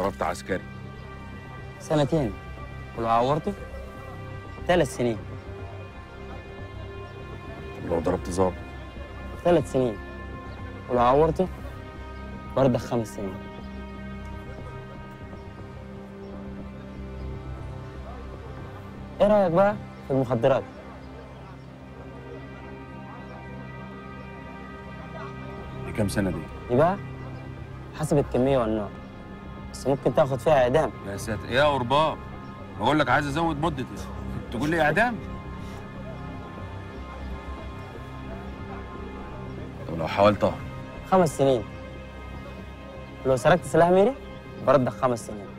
ضربت عسكري سنتين ولو عورته ثلاث سنين طب لو ضربت ظابط ثلاث سنين ولو عورته برضه خمس سنين ايه رايك بقى في المخدرات دي كام سنه دي دي بقى حسب الكميه والنوع بس ممكن تاخد فيها اعدام يا ساتر يا قرباب بقول لك عايز ازود مدتي تقول لي اعدام طب لو حاولت اهرب خمس سنين لو سرقت سلاح ميري برضه خمس سنين